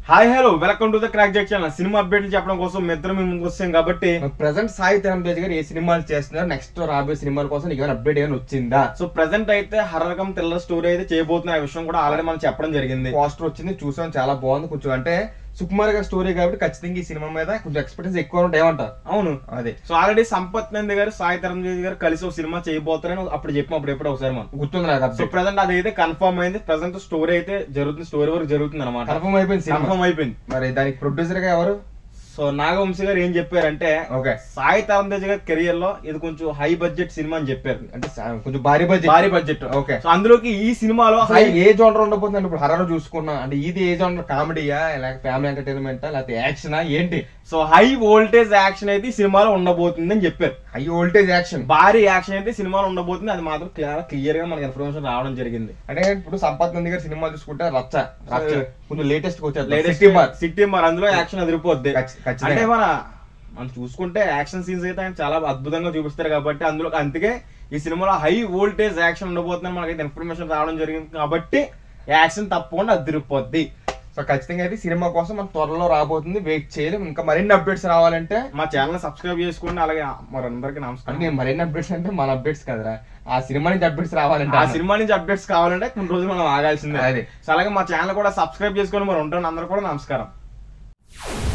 Hi hello welcome to the crack jack channel cinema అప్డేట్లు చెప్పడం కోసం మీ ఇద్దరు మేము ముందుకు వస్తాం కాబట్టి ప్రజెంట్ సాయి తరం తేజ్ గారు ఏ సినిమాలు చేస్తున్నారు నెక్స్ట్ రాబోయే సినిమాల కోసం నీకు ఏమైనా అప్డేట్ ఏమైనా వచ్చిందా సో ప్రెసెంట్ అయితే హర్రకం థ్రిల్లర్ స్టోరీ అయితే చేయబోతున్న ఆ విషయం కూడా ఆల్రెడీ మనం చెప్పడం జరిగింది పోస్టర్ వచ్చింది చూసాం చాలా బాగుంది కొంచెం అంటే సుకుమార్ గారి స్టోరీ కాబట్టి ఖచ్చితంగా ఈ సినిమా మీద కొంచెం ఎక్స్పెక్టెన్స్ ఎక్కువ ఉంటాయి ఏమంటారు అవును అదే సో ఆల్రెడీ సంపత్ నంది గారు సాయి తరం తేజ్ గారు కలిసి ఒక సినిమా చేయబోతారని అప్పుడు చెప్పిన అప్పుడు ఎప్పుడు ఒకసారి మనం గుర్తుంది నాకు సో అప్డేట్ ప్రెసెంట్ అది అయితే కన్ఫర్మ్ అయింది ప్రెసెంట్ స్టోరీ అయితే జరుగుతుంది స్టోరీ వరకు జరుగుతుంది అనమాట కన్ఫర్మ్ అయిపోయింది సినిమా కన్ఫర్మ్ అయిపోయింది మరి దానికి ప్రొడ్యూసర్ గా ఎవరు సో నాగవంశీ గారు ఏం చెప్పారంటే ఓకే సాయి తరం తేజ్ గారి కెరియర్ లో ఇది కొంచెం హై బడ్జెట్ సినిమా అని చెప్పారు అంటే సా- కొంచెం భారీ బడ్జెట్ భారీ బడ్జెట్ ఓకే సో అందులోకి ఈ సినిమాలో అసలు హై ఏ జోనర్ ఉండబోతుంది ఇప్పుడు హర్రర్ చూసుకున్నా అంటే ఇది ఏ జోనర్ కామెడీయా లేకపోతే ఫ్యామిలీ ఎంటర్టైన్మెంట్ లేకపోతే యాక్షనా ఏంటి సో హై వోల్టేజ్ యాక్షన్ అయితే ఈ సినిమాలో ఉండబోతుంది అని చెప్పారు హై వోల్టేజ్ యాక్షన్ భారీ యాక్షన్ అయితే ఈ సినిమాలో ఉండబోతుంది అది మాత్రం క్లియర్ క్లియర్ గా మనకి ఇన్ఫర్మేషన్ రావడం జరిగింది అంటే ఇప్పుడు సంపత్ నంది గారి సినిమా చూసుకుంటే రచ్చ రచ్చ కొంచెం లేటెస్ట్ వచ్చేది లేటెస్ట్ సిటీ మార్ సిటీ మరి అందులో యాక్షన్ అదిరిపోద్ది ఖచ్చి- ఖచ్చితంగా. అంటే మన మనం చూసుకుంటే యాక్షన్ సీన్స్ అయితే ఆయన చాలా అద్భుతంగా చూపిస్తారు కాబట్టి అందులో అందుకే ఈ సినిమాలో హై వోల్టేజ్ యాక్షన్ ఉండబోతుందని మనకైతే ఇన్ఫర్మేషన్ రావడం జరిగింది కాబట్టి యాక్షన్ తప్పకుండా అదిరిపోద్ది సో ఖచ్చితంగా అయితే సినిమా కోసం మనం త్వరలో రాబోతుంది వెయిట్ చేయలేం ఇంకా మరిన్ని అప్డేట్స్ రావాలంటే మా ఛానల్ సబ్స్క్రైబ్ చేసుకోండి అలాగే మరి అందరికీ అంటే నమస్కారం నేను మరిన్ని అప్డేట్స్ అంటే మన అప్డేట్స్ కదరా ఆ సినిమా నుంచి అప్డేట్స్ రావాలంటే ఆ సినిమా నుంచి అప్డేట్స్ కావాలంటే కొన్ని రోజులు మనం ఆగాల్సిందే అదే. సో అలాగే మా ఛానల్ కూడా సబ్స్క్రైబ్ చేసుకొని మరి ఉంటాను అందరూ కూడా నమస్కారం